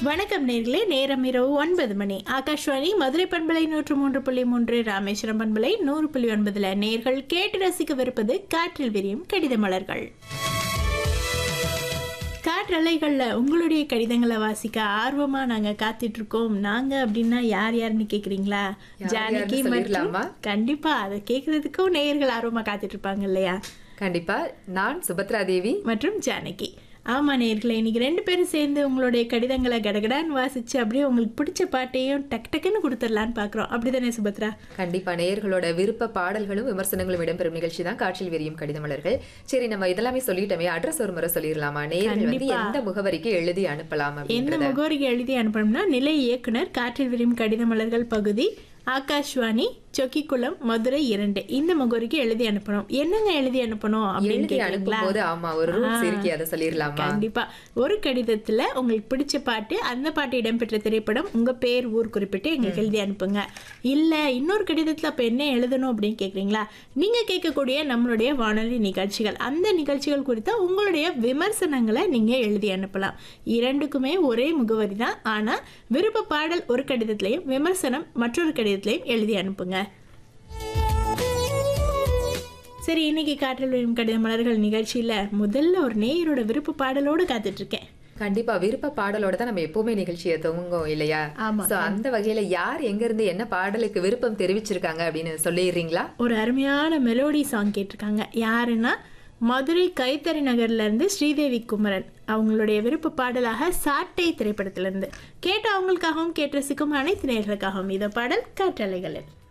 வணக்கம் நேர்களே நேரம் இரவு ஒன்பது மணி ஆகாஷ்வாணி மதுரை பண்பலை நூற்று மூன்று புள்ளி மூன்று ராமேஸ்வரம் பண்பலை நூறு புள்ளி ஒன்பதுல நேர்கள் கேட்டு ரசிக்கவிருப்பது காற்றில் விரியும் கடித மலர்கள் காற்றலைகளில் உங்களுடைய கடிதங்களை வாசிக்க ஆர்வமா நாங்க காத்துட்டு இருக்கோம் நாங்க அப்படின்னா யார் யாருன்னு கேக்குறீங்களா யார் ஜானகி யாருன்னு மற்றும் சொல்லிடலாமா? கண்டிப்பா அதை கேட்கறதுக்கும் நேயர்கள் ஆர்வமா காத்துட்டு இருப்பாங்க இல்லையா கண்டிப்பா நான் சுபத்ரா தேவி மற்றும் ஜானகி ஆமா நேர்களே இன்னைக்கு ரெண்டு பேரும் சேர்ந்து உங்களுடைய கடிதங்களை கடகடான்னு வாசிச்சு அப்படியே உங்களுக்கு பிடிச்ச பாட்டையும் டக் டக்குன்னு கொடுத்துடலான்னு பாக்குறோம் அப்படிதானே சுபத்ரா கண்டிப்பா நேயர்களோட விருப்ப பாடல்களும் விமர்சனங்களும் இடம்பெறும் நிகழ்ச்சி தான் காற்றில் விரியும் கடிதமலர்கள் சரி நம்ம இதெல்லாமே சொல்லிட்டோமே அட்ரஸ் ஒரு முறை சொல்லிடலாமா நேயர்கள் வந்து கண்டிப்பா. எந்த முகவரிக்கு எழுதி அனுப்பலாம் எந்த அப்படின்றத முகவரிக்கு எழுதி அனுப்பணும்னா நிலை இயக்குனர் காற்றில் விரியும் கடித மலர்கள் பகுதி ஆகாஷ்வாணி சொக்கிக்குளம் மதுரை இரண்டு இந்த முகவரிக்கு எழுதி அனுப்பணும் என்னங்க எழுதி அனுப்பணும் அப்படின்னு எழுதி கேக்குறீங்களா அனுப்பும் போது ஆமா ஒரு ரூல்ஸ் இருக்கு அதை சொல்லிடலாமா கண்டிப்பா ஒரு கடிதத்துல உங்களுக்கு பிடிச்ச பாட்டு அந்த பாட்டு இடம்பெற்ற திரைப்படம் உங்க பேர் ஊர் குறிப்பிட்டு எங்களுக்கு எழுதி அனுப்புங்க இல்ல இன்னொரு கடிதத்துல அப்ப என்ன எழுதணும் அப்படின்னு கேக்குறீங்களா நீங்க கேட்கக்கூடிய நம்மளுடைய வானொலி நிகழ்ச்சிகள் அந்த நிகழ்ச்சிகள் குறித்த உங்களுடைய விமர்சனங்களை நீங்க எழுதி அனுப்பலாம் இரண்டுக்குமே ஒரே முகவரி தான் ஆனா விருப்ப பாடல் ஒரு கடிதத்திலையும் விமர்சனம் மற்றொரு கடிதத்திலையும் எழுதி அனுப்புங்க சரி இன்னைக்கு காற்றில் விழும் கடித மலர்கள் நிகழ்ச்சியில முதல்ல ஒரு நேயரோட விருப்ப பாடலோடு காத்துட்டு இருக்கேன் கண்டிப்பா விருப்ப பாடலோட தான் நம்ம எப்பவுமே நிகழ்ச்சியை துவங்கும் இல்லையா ஆமா, சோ அந்த வகையில யார் எங்க இருந்து என்ன பாடலுக்கு விருப்பம் தெரிவிச்சிருக்காங்க அப்படின்னு சொல்லிடுறீங்களா ஒரு அருமையான மெலோடி சாங் கேட்டிருக்காங்க யாருன்னா மதுரை கைத்தறி நகர்ல இருந்து ஸ்ரீதேவி குமரன் அவங்களுடைய விருப்ப பாடலாக சாட்டை திரைப்படத்திலிருந்து கேட்ட அவங்களுக்காகவும் கேட்ட ரசிக்கும் அனைத்து நேர்களுக்காகவும் இத பாடல் காற்றலைகளில்